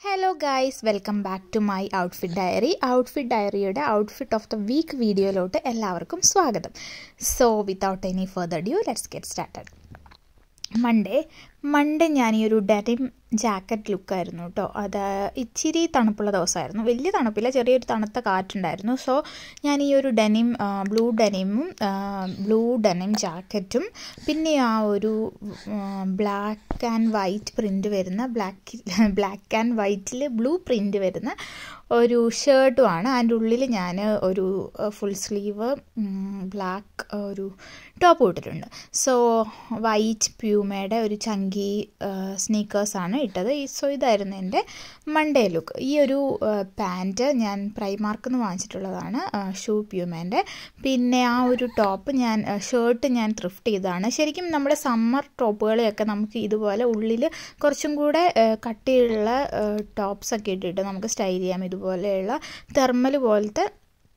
hello guys welcome back to my outfit diary outfit ഡയറിയുടെ outfit of the week വീഡിയോയിലോട്ട് എല്ലാവർക്കും സ്വാഗതം so without any further due let's get started Monday Monday ഞാൻ ഈ ഒരു denim jacket ലുക്കായിരുന്നു കേട്ടോ അത് ഇച്ചിരി തണുപ്പുള്ള ദിവസമായിരുന്നു വലിയ തണുപ്പില്ല ചെറിയൊരു തണുത്ത കാറ്റുണ്ടായിരുന്നു സോ ഞാൻ ഈ ഒരു ഡെനിം ബ്ലൂ ഡെനിമും ബ്ലൂ ഡെനിം ജാക്കറ്റും പിന്നെ ആ ഒരു ബ്ലാക്ക് ആൻഡ് വൈറ്റ് പ്രിൻ്റ് വരുന്ന ബ്ലാക്ക് ബ്ലാക്ക് ആൻഡ് വൈറ്റിൽ ബ്ലൂ പ്രിൻ്റ് വരുന്ന ഒരു ഷർട്ടുമാണ് അതിൻ്റെ ഉള്ളിൽ ഞാൻ ഒരു ഫുൾ സ്ലീവ് ബ്ലാക്ക് ഒരു ടോപ്പ് ഇട്ടിട്ടുണ്ട് സോ വൈറ്റ് പ്യൂമയുടെ ഒരു ചങ്കി സ്നീക്കേഴ്സാണ് ഇട്ടത് സോ ഇതായിരുന്നു എൻ്റെ മൺഡേ ലുക്ക് ഈ ഒരു പാൻറ്റ് ഞാൻ പ്രൈമാർക്കിൽ നിന്ന് വാങ്ങിച്ചിട്ടുള്ളതാണ് ഷൂ പ്യൂമേൻ്റെ പിന്നെ ആ ഒരു ടോപ്പ് ഞാൻ ഷർട്ട് ഞാൻ ത്രിഫ്റ്റ് ചെയ്തതാണ് ശരിക്കും നമ്മുടെ സമ്മർ ടോപ്പുകളെയൊക്കെ നമുക്ക് ഇതുപോലെ ഉള്ളിൽ കുറച്ചും കൂടെ കട്ടിയുള്ള ടോപ്സൊക്കെ ഇട്ടിട്ട് നമുക്ക് സ്റ്റൈൽ ചെയ്യാം ഇതുപോലെയുള്ള തെർമൽ പോലത്തെ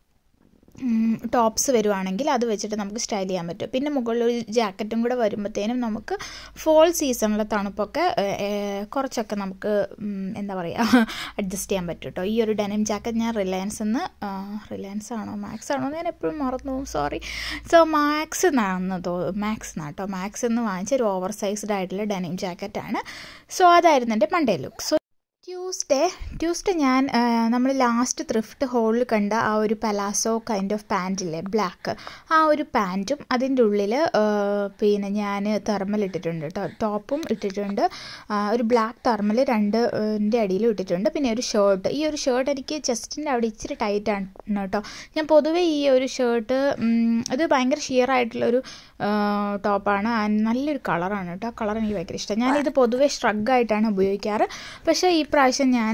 ടോപ്സ് വരുവാണെങ്കിൽ അത് വെച്ചിട്ട് നമുക്ക് സ്റ്റൈൽ ചെയ്യാൻ പറ്റും പിന്നെ മുകളിൽ ഒരു ജാക്കറ്റും കൂടെ വരുമ്പോഴത്തേനും നമുക്ക് ഫോൾ സീസണിലെ തണുപ്പൊക്കെ കുറച്ചൊക്കെ നമുക്ക് എന്താ പറയുക അഡ്ജസ്റ്റ് ചെയ്യാൻ പറ്റും കേട്ടോ ഈ ഒരു ഡെനിം ജാക്കറ്റ് ഞാൻ റിലയൻസ് നിന്ന് റിലയൻസ് ആണോ മാക്സ് ആണോ ഞാൻ എപ്പോഴും മറന്നു സോറി സോ മാക്സ് എന്നാണെന്ന് തോ മാക്സ് എന്നാണ് കേട്ടോ മാക്സ് എന്ന് വാങ്ങിച്ച ഒരു ഓവർ സൈസ്ഡ് ആയിട്ടുള്ള ഡെനിം ജാക്കറ്റാണ് സോ അതായിരുന്നു എൻ്റെ Monday look so Tuesday Tuesday ഞാൻ നമ്മൾ ലാസ്റ്റ് ത്രിഫ്റ്റ് ഹോളിൽ കണ്ട ആ ഒരു പലാസോ കൈൻഡ് ഓഫ് പാൻറ്റില്ലേ ബ്ലാക്ക് ആ ഒരു പാൻറ്റും അതിൻ്റെ ഉള്ളിൽ പിന്നെ ഞാൻ തെർമൽ ഇട്ടിട്ടുണ്ട് കേട്ടോ ടോപ്പും ഇട്ടിട്ടുണ്ട് ഒരു ബ്ലാക്ക് തെർമൽ രണ്ടിൻ്റെ അടിയിലും ഇട്ടിട്ടുണ്ട് പിന്നെ ഒരു ഷർട്ട് ഈ ഒരു ഷർട്ട് എനിക്ക് ചെസ്റ്റിൻ്റെ അവിടെ ഇച്ചിരി ടൈറ്റാണ് കേട്ടോ ഞാൻ പൊതുവേ ഈ ഒരു ഷർട്ട് ഇത് ഭയങ്കര ഷിയർ ആയിട്ടുള്ളൊരു ടോപ്പാണ് നല്ലൊരു കളറാണ് കേട്ടോ കളർ എനിക്ക് ഭയങ്കര ഇഷ്ടം ഞാനിത് പൊതുവേ സ്ട്രഗായിട്ടാണ് ഉപയോഗിക്കാറ് പക്ഷേ ഈ പ്രാവശ്യം ഞാൻ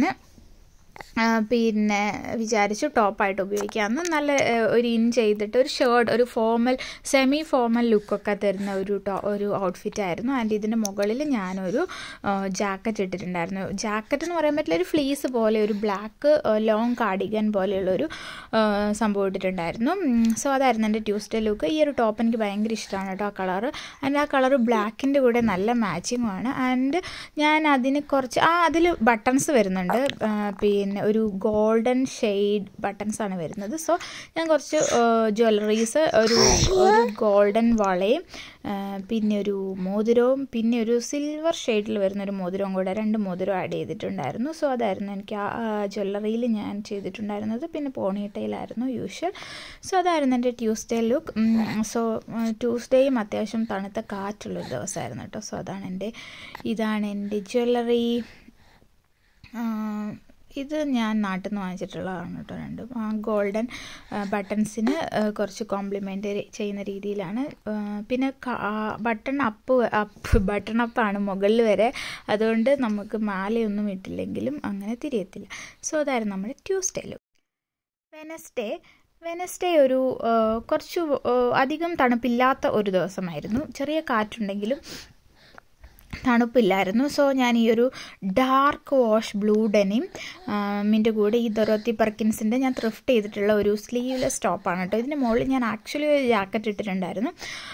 പിന്നെ വിചാരിച്ചു ടോപ്പായിട്ട് ഉപയോഗിക്കാമെന്ന് നല്ല ഒരു ഇൻ ചെയ്തിട്ട് ഒരു ഷർട്ട് ഒരു ഫോമൽ സെമി ഫോമൽ ലുക്കൊക്കെ തരുന്ന ഒരു ടോ ഒരു ഔട്ട്ഫിറ്റ് ആയിരുന്നു ആൻഡ് ഇതിൻ്റെ മുകളിൽ ഞാനൊരു ജാക്കറ്റ് ഇട്ടിട്ടുണ്ടായിരുന്നു ജാക്കറ്റ് എന്ന് പറയാൻ പറ്റില്ല ഒരു ഫ്ലീസ് പോലെ ഒരു ബ്ലാക്ക് ലോങ് കാർഡിഗൻ പോലെയുള്ളൊരു സംഭവം ഇട്ടിട്ടുണ്ടായിരുന്നു സോ അതായിരുന്നു എൻ്റെ ട്യൂസ്ഡേ ലുക്ക് ഈ ഒരു ടോപ്പ് എനിക്ക് ഭയങ്കര ഇഷ്ടമാണ് കേട്ടോ ആ കളറ് ആൻഡ് ആ കളർ ബ്ലാക്കിൻ്റെ കൂടെ നല്ല മാച്ചിങ്ങുമാണ് ആൻഡ് ഞാൻ അതിന് കുറച്ച് ആ അതിൽ ബട്ടൺസ് വരുന്നുണ്ട് പിന്നെ ഒരു ഗോൾഡൻ ഷെയ്ഡ് ബട്ടൺസ് ആണ് വരുന്നത് സോ ഞാൻ കുറച്ച് ജ്വല്ലറീസ് ഒരു ഒരു ഗോൾഡൻ വളയും പിന്നെ ഒരു മോതിരവും പിന്നെ ഒരു സിൽവർ ഷെയ്ഡിൽ വരുന്ന ഒരു മോതിരവും കൂടെ രണ്ട് മോതിരവും ആഡ് ചെയ്തിട്ടുണ്ടായിരുന്നു സോ അതായിരുന്നു എനിക്ക് ആ ജ്വല്ലറിയിൽ ഞാൻ ചെയ്തിട്ടുണ്ടായിരുന്നത് പിന്നെ പോണിട്ടയിലായിരുന്നു യൂഷ്വൽ സോ അതായിരുന്നു എൻ്റെ ട്യൂസ്ഡേ ലുക്ക് സോ ട്യൂസ്ഡേയും അത്യാവശ്യം തണുത്ത കാറ്റുള്ളൊരു ദിവസമായിരുന്നു കേട്ടോ സോ അതാണ് എൻ്റെ ഇതാണ് എൻ്റെ ജ്വല്ലറി ഇത് ഞാൻ നാട്ടിൽ നിന്ന് വാങ്ങിച്ചിട്ടുള്ളതാണ് കേട്ടോ രണ്ടും ആ ഗോൾഡൻ ബട്ടൺസിന് കുറച്ച് കോംപ്ലിമെൻ്റ് ചെയ്യുന്ന രീതിയിലാണ് പിന്നെ ബട്ടൺ അപ്പ് അപ്പ് ബട്ടൺ അപ്പാണ് മുകളിൽ വരെ അതുകൊണ്ട് നമുക്ക് മാലയൊന്നും ഇട്ടില്ലെങ്കിലും അങ്ങനെ തിരിയത്തില്ല സോ അതായിരുന്നു നമ്മുടെ ട്യൂസ്ഡേ ലുക്ക് വെനസ്ഡേ വെനസ്ഡേ ഒരു കുറച്ച് അധികം തണുപ്പില്ലാത്ത ഒരു ദിവസമായിരുന്നു ചെറിയ കാറ്റുണ്ടെങ്കിലും തണുപ്പില്ലായിരുന്നു സോ ഞാൻ ഈ ഒരു ഡാർക്ക് വാഷ് ബ്ലൂ ഡെനിം മിൻ്റെ കൂടെ ഈ ദൊറോത്തി പെർക്കിൻസിൻ്റെ ഞാൻ ത്രിഫ്റ്റ് ചെയ്തിട്ടുള്ള ഒരു സ്ലീവ്ലെസ് ടോപ്പാണ് കേട്ടോ ഇതിൻ്റെ മുകളിൽ ഞാൻ ആക്ച്വലി ഒരു ജാക്കറ്റ് ഇട്ടിട്ടുണ്ടായിരുന്നു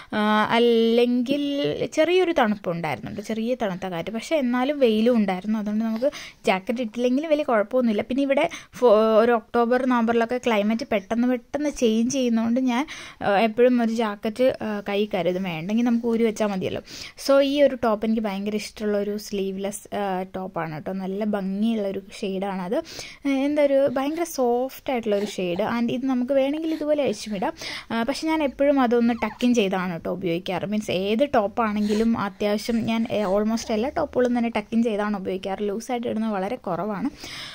അല്ലെങ്കിൽ ചെറിയൊരു തണുപ്പുണ്ടായിരുന്നു ചെറിയ തണുത്ത കാറ്റ് പക്ഷേ എന്നാലും വെയിലും ഉണ്ടായിരുന്നു അതുകൊണ്ട് നമുക്ക് ജാക്കറ്റ് ഇട്ടില്ലെങ്കിലും വലിയ കുഴപ്പമൊന്നുമില്ല പിന്നെ ഇവിടെ ഒരു ഒക്ടോബർ നവംബറിലൊക്കെ ക്ലൈമറ്റ് പെട്ടെന്ന് പെട്ടെന്ന് ചേഞ്ച് ചെയ്യുന്നതുകൊണ്ട് ഞാൻ എപ്പോഴും ഒരു ജാക്കറ്റ് കൈ കരുതും വേണ്ടെങ്കിൽ നമുക്ക് ഊരി വെച്ചാൽ മതിയല്ലോ സോ ഈ ഒരു ടോപ്പ് എനിക്ക് ഭയങ്കര ഇഷ്ടമുള്ള ഒരു സ്ലീവ്ലെസ് ടോപ്പാണ് കേട്ടോ നല്ല ഭംഗിയുള്ള ഒരു ഷെയ്ഡാണത് എന്താ ഒരു ഭയങ്കര സോഫ്റ്റ് ആയിട്ടുള്ള ഒരു ഷെയ്ഡ് ആൻഡ് ഇത് നമുക്ക് വേണമെങ്കിൽ ഇതുപോലെ അഴിച്ചുവിടാം പക്ഷെ ഞാൻ എപ്പോഴും അതൊന്ന് ടക്കിൻ ചെയ്താണ് കേട്ടോ ഉപയോഗിക്കാറ് മീൻസ് ഏത് ടോപ്പാണെങ്കിലും അത്യാവശ്യം ഞാൻ ഓൾമോസ്റ്റ് എല്ലാ ടോപ്പുകളും തന്നെ ടക്കിൻ ചെയ്താണ് ഉപയോഗിക്കാറ് ലൂസായിട്ട് ഇടുന്നത് വളരെ കുറവാണ്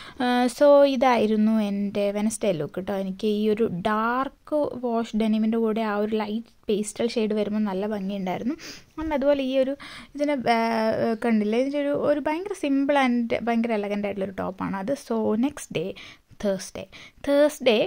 സോ ഇതായിരുന്നു എൻ്റെ വെനസ്ഡേ ലുക്ക് കേട്ടോ എനിക്ക് ഈ ഒരു ഡാർക്ക് വാഷ് ഡെനിമിൻ്റെ കൂടെ ആ ഒരു ലൈറ്റ് പേസ്റ്റൽ ഷെയ്ഡ് വരുമ്പോൾ നല്ല ഭംഗിയുണ്ടായിരുന്നു ആൻഡ് അതുപോലെ ഈ ഒരു ഇതിന് കണ്ടില്ലേ ഇതിൻ്റെ ഒരു ഒരു ഭയങ്കര സിമ്പിൾ ആൻഡ് ഭയങ്കര എലഗൻ്റ് ആയിട്ടുള്ളൊരു ടോപ്പാണ് അത് so next day Thursday Thursday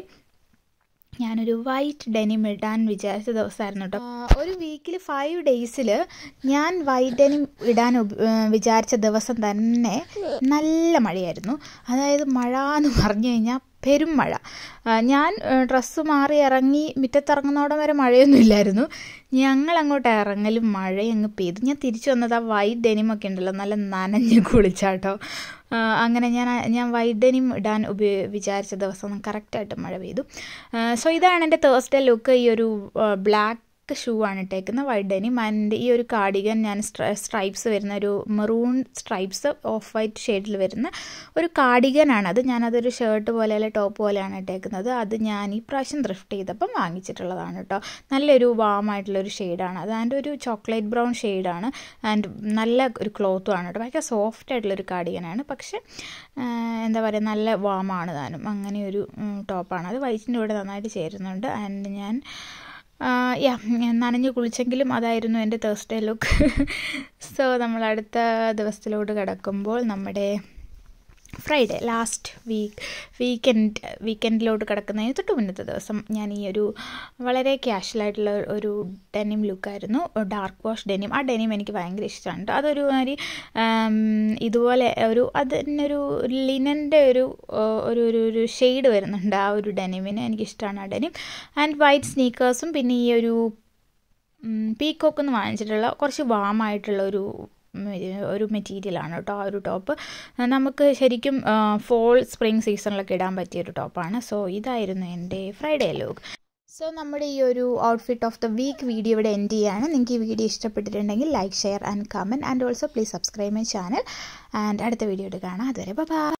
ഞാനൊരു വൈറ്റ് ഡെനിം ഇടാൻ വിചാരിച്ച ദിവസമായിരുന്നു കേട്ടോ ഒരു വീക്കിൽ ഫൈവ് ഡേയ്സിൽ ഞാൻ വൈറ്റ് ഡെനിം ഇടാൻ വിചാരിച്ച ദിവസം തന്നെ നല്ല മഴയായിരുന്നു അതായത് മഴ എന്ന് പറഞ്ഞു കഴിഞ്ഞാൽ പെരും മഴ ഞാൻ ഡ്രസ്സ് മാറി ഇറങ്ങി മുറ്റത്തിറങ്ങുന്നോടം വരെ മഴയൊന്നും ഇല്ലായിരുന്നു ഞങ്ങൾ അങ്ങോട്ട് ഇറങ്ങലും മഴ അങ്ങ് പെയ്തു ഞാൻ തിരിച്ചു വന്നത് ആ വൈറ്റ് ഡെനിമൊക്കെ ഉണ്ടല്ലോ നല്ല നനഞ്ഞ് കുളിച്ചാട്ടോ അങ്ങനെ ഞാൻ ഞാൻ വൈറ്റ് ഡെനിം ഇടാൻ ഉപയോ വിചാരിച്ച ദിവസം കറക്റ്റായിട്ട് മഴ പെയ്തു സോ ഇതാണ് എൻ്റെ തേഴ്സ്ഡേ ലുക്ക് ഈ ഒരു ബ്ലാക്ക് ഷൂ ആണ് ഇട്ടേക്കുന്നത് വൈറ്റ് ഡെനിം ആൻഡ് ഈ ഒരു കാർഡിഗൻ ഞാൻ സ്ട്രൈപ്സ് വരുന്ന ഒരു മെറൂൺ സ്ട്രൈപ്സ് ഓഫ് വൈറ്റ് ഷെയ്ഡിൽ വരുന്ന ഒരു കാർഡിഗനാണ് അത് ഞാനതൊരു ഷർട്ട് പോലെ അല്ലെ ടോപ്പ് പോലെയാണ് ഇട്ടേക്കുന്നത് അത് ഞാൻ ഈ പ്രാവശ്യം ത്രിഫ്റ്റ് ചെയ്തപ്പം വാങ്ങിച്ചിട്ടുള്ളതാണ് കേട്ടോ നല്ലൊരു വാമായിട്ടുള്ളൊരു ഷെയ്ഡാണ് അത് അതിൻ്റെ ഒരു ചോക്ലേറ്റ് ബ്രൗൺ ഷെയ്ഡാണ് ആൻഡ് നല്ല ഒരു ക്ലോത്തും ആണ് കേട്ടോ ഭയങ്കര സോഫ്റ്റ് ആയിട്ടുള്ളൊരു കാർഡിഗനാണ് പക്ഷേ എന്താ പറയുക നല്ല വാമാണ് താനും അങ്ങനെ ഒരു ടോപ്പാണ് അത് വൈറ്റിൻ്റെ കൂടെ നന്നായിട്ട് ചേരുന്നുണ്ട് ആൻഡ് ഞാൻ യാ നനഞ്ഞ് കുളിച്ചെങ്കിലും അതായിരുന്നു എൻ്റെ തേഴ്സ്ഡേ ലുക്ക് സോ നമ്മൾ അടുത്ത ദിവസത്തിലോട്ട് കിടക്കുമ്പോൾ നമ്മുടെ ഫ്രൈഡേ ലാസ്റ്റ് വീക്ക് വീക്കെൻഡ് വീക്കെൻഡിലോട്ട് കിടക്കുന്നതിന് തൊട്ട് മുന്നത്തെ ദിവസം ഞാൻ ഈ ഒരു വളരെ ക്യാഷ്വലായിട്ടുള്ള ഒരു ഡെനിം ലുക്കായിരുന്നു ഡാർക്ക് വാഷ് ഡെനിം ആ ഡെനിം എനിക്ക് ഭയങ്കര ഇഷ്ടമാണ് കേട്ടോ അതൊരു മാതിരി ഇതുപോലെ ഒരു അതിനൊരു ലിനൻ്റെ ഒരു ഒരു ഒരു ഒരു ഷെയ്ഡ് വരുന്നുണ്ട് ആ ഒരു ഡെനിമിന് എനിക്കിഷ്ടമാണ് ആ ഡെനിം ആൻഡ് വൈറ്റ് സ്നീക്കേഴ്സും പിന്നെ ഈ ഒരു പീക്കോക്ക് എന്ന് വാങ്ങിച്ചിട്ടുള്ള കുറച്ച് വാമായിട്ടുള്ള ഒരു ഒരു മെറ്റീരിയലാണ് കേട്ടോ ആ ഒരു ടോപ്പ് നമുക്ക് ശരിക്കും ഫോൾ സ്പ്രിങ് സീസണിലൊക്കെ ഇടാൻ പറ്റിയ ഒരു ടോപ്പാണ് സോ ഇതായിരുന്നു എൻ്റെ ഫ്രൈഡേ ലുക്ക് സോ നമ്മുടെ ഈ ഒരു outfit of the week video ഇവിടെ എൻഡ് ചെയ്യാണ് നിങ്ങൾക്ക് ഈ വീഡിയോ ഇഷ്ടപ്പെട്ടിട്ടുണ്ടെങ്കിൽ like share and comment and also please subscribe my channel and അടുത്ത വീഡിയോ കാണാം അതുവരെ ബൈ